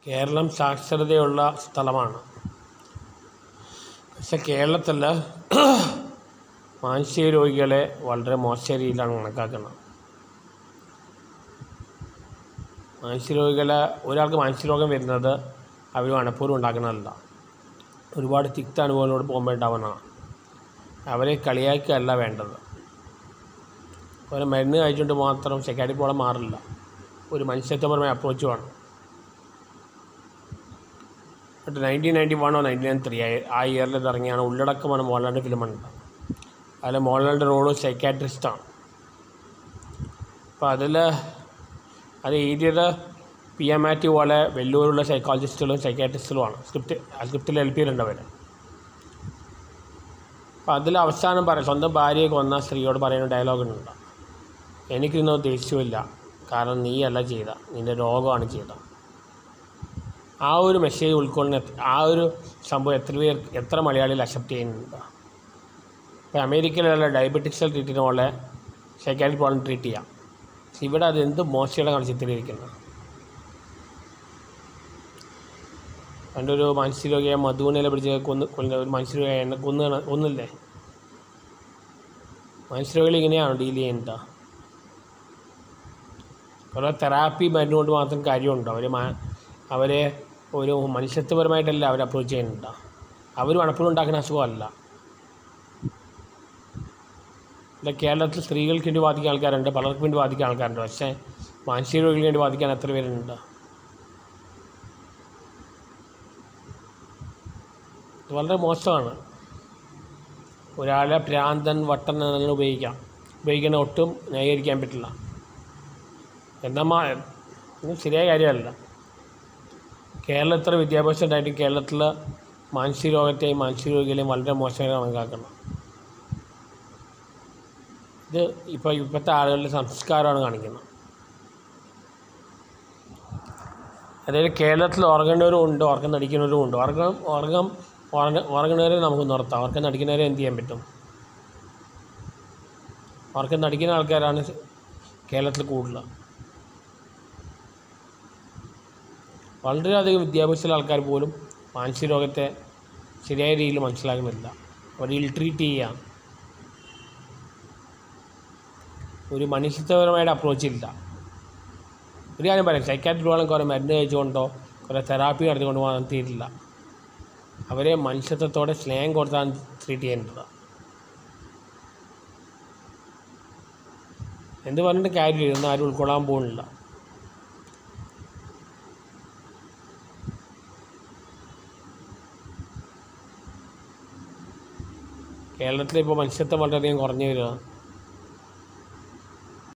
കേരളം സാക്ഷരതയുള്ള സ്ഥലമാണ് പക്ഷെ കേരളത്തിൽ മാനസിക രോഗികളെ വളരെ മോശം രീതിയിലാണ് കണക്കാക്കുന്നത് മാനസിക രോഗികളെ ഒരാൾക്ക് മാനസിക രോഗം വരുന്നത് അവർ മനഃപൂർവ്വം ഉണ്ടാക്കുന്നതല്ല ഒരുപാട് തിക്ത അനുഭവങ്ങളോട് പോകുമ്പോൾ ഉണ്ടാവുന്നതാണ് അവരെ കളിയാക്കുകയല്ല വേണ്ടത് ഒരു മരുന്ന് കഴിച്ചുകൊണ്ട് മാത്രം സെക്കാൻഡറി പ്രോബ്ലം മാറില്ല ഒരു മനുഷ്യത്വപരമായ അപ്രോച്ച് വേണം എന്നിട്ട് നയൻറ്റീൻ നയൻറ്റി വണ്ണോ നയൻറ്റീൻ നയൻ ത്രീ ആ ഇയറിൽ ഇറങ്ങിയാണ് ഉള്ളടക്കമാണ് മോഹൻലാലിൻ്റെ ഫിലിമുണ്ട് അതിൽ മോഹൻലാലിൻ്റെ റോള് സൈക്കാട്രിസ്റ്റാണ് അപ്പോൾ അതിൽ അത് എഴുതിയത് പി എം മാറ്റി പോലെ വെല്ലൂരുള്ള സൈക്കോളജിസ്റ്റുകളും സൈക്കാട്രിസ്റ്റുകളുമാണ് സ്ക്രിപ്റ്റ് ആ സ്ക്രിപ്റ്റിൽ എൽ പിയിലുണ്ട് അവർ അപ്പോൾ അതിൽ അവസാനം പറയും സ്വന്തം ഭാര്യയെ കൊന്ന സ്ത്രീയോട് പറയുന്ന ഡയലോഗ് ഉണ്ട് എനിക്കിതൊന്നും ദേഷ്യമില്ല കാരണം നീയല്ല ചെയ്ത നിൻ്റെ രോഗമാണ് ചെയ്ത ആ ഒരു മെസ്സേജ് ഉൾക്കൊള്ളുന്ന എത്ര- ആ ഒരു സംഭവം എത്ര പേർ എത്ര മലയാളികൾ അക്സെപ്റ്റ് ചെയ്യുന്നുണ്ട് ഇപ്പോൾ അമേരിക്കയിലുള്ള ഡയബറ്റിക്സിൽ ട്രീറ്റ് ചെയ്യുന്ന പോലെ സൈക്കാട്രി പ്രോബ്ലം ട്രീറ്റ് ചെയ്യാം പക്ഷെ ഇവിടെ അത് എന്ത് മോശമായിട്ടാണ് ചിത്രീകരിക്കുന്നത് പണ്ടൊരു മാനസിക രോഗിയെ മധുവിനെ പിടിച്ച് കൊന്ന് കൊല്ല ഒരു മാനസിക രോഗിയെ എന്നെ കൊന്ന് കൊന്നില്ലേ മാനസിക രോഗികൾ ഇങ്ങനെയാണോ ഡീൽ ചെയ്യുന്നത് കുറേ തെറാപ്പി മരുന്ന് കൊണ്ട് മാത്രം കാര്യമുണ്ടോ അവർ അവരെ ഒരു മനുഷ്യത്വപരമായിട്ടല്ല അവർ അപ്രോച്ച് ചെയ്യുന്നുണ്ട് അവർ മണപ്പുറം ഉണ്ടാക്കുന്ന അസുഖമല്ല ഇവിടെ കേരളത്തിൽ സ്ത്രീകൾക്ക് വേണ്ടി ബാധിക്കുന്ന ആൾക്കാരുണ്ട് പലർക്കും വേണ്ടി ബാധിക്കുന്ന ആൾക്കാരുണ്ട് പക്ഷേ മാനസിക രോഗികൾക്ക് വേണ്ടി ബാധിക്കാൻ എത്ര പേരുണ്ട് ഇത് വളരെ മോശമാണ് ഒരാളെ ഭ്രാന്തൻ വട്ടൻ എന്നെല്ലാം ഉപയോഗിക്കാം ഉപയോഗിക്കുന്ന ഒട്ടും ന്യായീകരിക്കാൻ പറ്റില്ല എന്നാൽ മാ ഇത് ശരിയായ കാര്യമല്ല കേരളത്തിൽ വിദ്യാഭ്യാസം ഉണ്ടായിട്ട് കേരളത്തിൽ മാനസിക രോഗത്തെയും മാനസിക രോഗികളെയും വളരെ മോശമായി കണക്കാക്കണം ഇത് ഇപ്പോൾ ഇപ്പോഴത്തെ ആളുകളുടെ സംസ്കാരമാണ് കാണിക്കുന്നത് അതായത് കേരളത്തിൽ ഉറങ്ങുന്നവരും ഉണ്ട് ഉറക്കം നടിക്കുന്നവരും ഉണ്ട് ഉറക്കം ഉറക്കം ഉറങ്ങ ഉറങ്ങുന്നവരെ നമുക്ക് നിർത്താം ഉറക്കം നടിക്കുന്നവരെ എന്ത് ചെയ്യാൻ പറ്റും ഉറക്കം നടിക്കുന്ന ആൾക്കാരാണ് കേരളത്തിൽ കൂടുതൽ വളരെയധികം വിദ്യാഭ്യാസമുള്ള ആൾക്കാർ പോലും മാനസിക രോഗത്തെ ശരിയായ രീതിയിൽ മനസ്സിലാക്കുന്നില്ല അവർ ഇൽ ട്രീറ്റ് ചെയ്യാം ഒരു മനുഷ്യത്വപരമായിട്ട് അപ്രോച്ച് ഇല്ല ഒരു കാര്യം പറയാം സൈക്കാട്രി പ്രോബ്ലം കുറേ മരുന്ന് കഴിച്ചുകൊണ്ടോ കുറേ തെറാപ്പി നടത്തിക്കൊണ്ടോ മാത്രം തീരില്ല അവരെ മനുഷ്യത്വത്തോടെ സ്നേഹം കൊടുത്താണ് ട്രീറ്റ് ചെയ്യേണ്ടത് എന്ത് പറഞ്ഞിട്ട് കാര്യമില്ല ഇതൊന്നും ആരും ഉൾക്കൊള്ളാൻ പോകുന്നില്ല കേരളത്തിൽ ഇപ്പോൾ മനുഷ്യത്വം വളരെയധികം കുറഞ്ഞു വരിക